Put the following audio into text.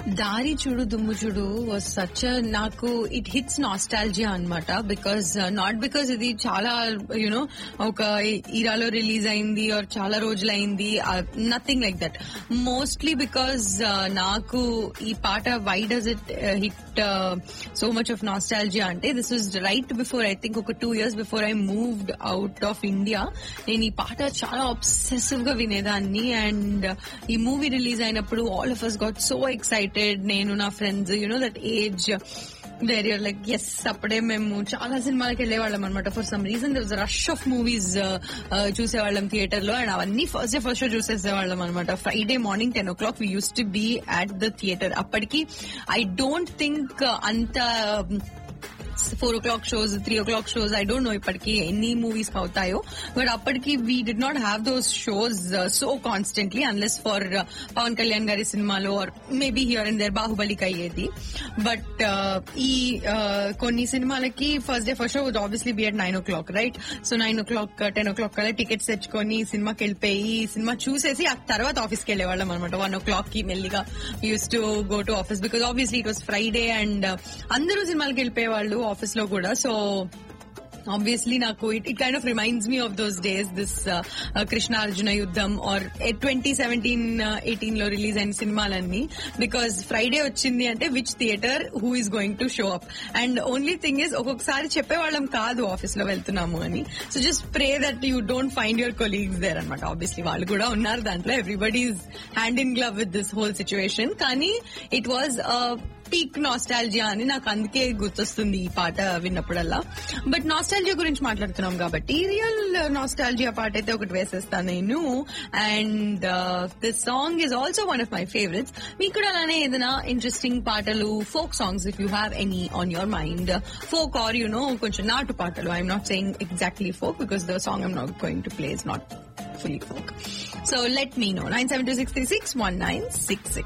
దారి చూడు దుమ్ము చూడు వాజ్ సచ్ నాకు ఇట్ హిట్స్ నాస్టాలజియా అనమాట బికాస్ నాట్ బికాస్ ఇది చాలా యునో ఒక ఈరాలో రిలీజ్ అయింది ఆర్ చాలా రోజులైంది nothing like that mostly because నాకు ఈ పాట why does it hit so much of nostalgia అంటే this was right before I think ఒక two years before I moved out of India నేను ఈ పాట చాలా అబ్సెసివ్ గా వినేదాన్ని అండ్ ఈ మూవీ రిలీజ్ అయినప్పుడు all of us got so excited నేను నా friends you know that age where you're like yes అప్పుడే మేము చాలా సినిమాలకి వెళ్ళేవాళ్ళం అనమాట for some reason there rush of movies చూసేవాళ్ళం థియేటర్ లో అండ్ అవన్నీ ఫస్ట్ డే ఫస్ట్ షో చూసేసేవాళ్ళం అనమాట Friday morning ten o'clock we used to be at the theatre అప్పటికి ఐ డోంట్ థింక్ అంత four o'clock shows three o'clock shows I don't know ఇప్పటికి ఎన్ని movies అవుతాయో but అప్పటికి we did not have those shows so constantly unless for Pawan Kalyan గారి సినిమాలో or maybe here and there బాహుబలికి అయ్యేది but ఈ uh, కొన్ని సినిమాలకి first day first show would obviously be at nine o'clock right so nine o'clock ten o'clock కల్లా tickets తెచ్చుకొని సినిమాకి వెళ్ళిపోయి సినిమా చూసేసి ఆ తర్వాత ఆఫీస్కి వెళ్ళేవాళ్ళం అనమాట వన్ ఓ క్లాక్ కి మెల్లిగా used to go to office because obviously it was Friday and అందరూ సినిమాలకి వెళ్ళిపోయేవాళ్ళు ఆఫీస్ లో కూడా సో ఆబ్వియస్లీ నాకు it it kind of reminds me of those days this Krishna Arjuna Yuddham or twenty seventeen eighteen లో రిలీజ్ అయిన సినిమాలన్నీ బికాస్ ఫ్రైడే వచ్చింది అంటే which theatre who is going to show up and only thing is ఒక్కొక్కసారి చెప్పేవాళ్ళం కాదు office లో వెళ్తున్నాము అని so just pray that you don't find your colleagues there అనమాట ఆబ్వియస్లీ వాళ్ళు కూడా ఉన్నారు దాంట్లో everybody is hand in glove with this whole situation కానీ ఇట్ వాజ్ పీక్ నాస్టాలజియా అని నాకు అందుకే గుర్తొస్తుంది ఈ పాట విన్నప్పుడల్లా బట్ నాస్టాలజియా గురించి మాట్లాడుతున్నాం కాబట్టి రియల్ నాస్టాలజియా పాట అయితే ఒకటి వేసేస్తాను నేను and this song is also one of my favourites మీకు కూడా అలానే ఏదైనా ఇంట్రెస్టింగ్ పాటలు folk songs if you have any on your mind folk or you know కొంచెం నాటు పాటలు I'm not saying exactly folk because the song I'm not going to play is not fully folk. So let me know. 972 636 1966.